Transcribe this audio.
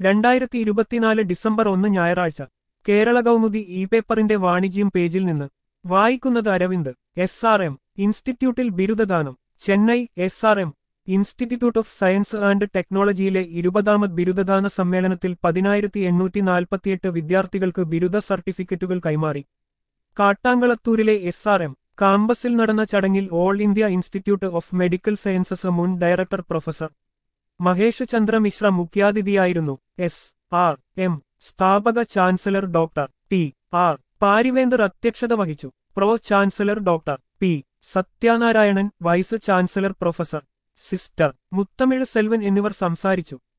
രണ്ടായിരത്തി ഇരുപത്തിനാല് ഡിസംബർ ഒന്ന് ഞായറാഴ്ച കേരള കൗമുദി ഇ പേപ്പറിന്റെ വാണിജ്യം പേജിൽ നിന്ന് വായിക്കുന്നത് അരവിന്ദ് എസ് ആർ എം ഇൻസ്റ്റിറ്റ്യൂട്ടിൽ ബിരുദദാനം Chennai S R M institute of science and ടെക്നോളജിയിലെ ഇരുപതാമത് ബിരുദദാന സമ്മേളനത്തിൽ പതിനായിരത്തി എണ്ണൂറ്റി നാൽപ്പത്തിയെട്ട് വിദ്യാർത്ഥികൾക്ക് ബിരുദ സർട്ടിഫിക്കറ്റുകൾ കൈമാറി കാട്ടാങ്കളത്തൂരിലെ എസ് ആർ എം കാമ്പസിൽ നടന്ന ചടങ്ങിൽ all India institute of medical sciences മുൻ ഡയറക്ടർ പ്രൊഫസർ മഹേഷ് ചന്ദ്ര മിശ്ര മുഖ്യാതിഥിയായിരുന്നു എസ് ആർ എം സ്ഥാപക chancellor doctor T R Pariventhar അധ്യക്ഷത വഹിച്ചു pro chancellor doctor P Sathyanarayanan vice chancellor professor sister Muthamizh Selvan എന്നിവർ സംസാരിച്ചു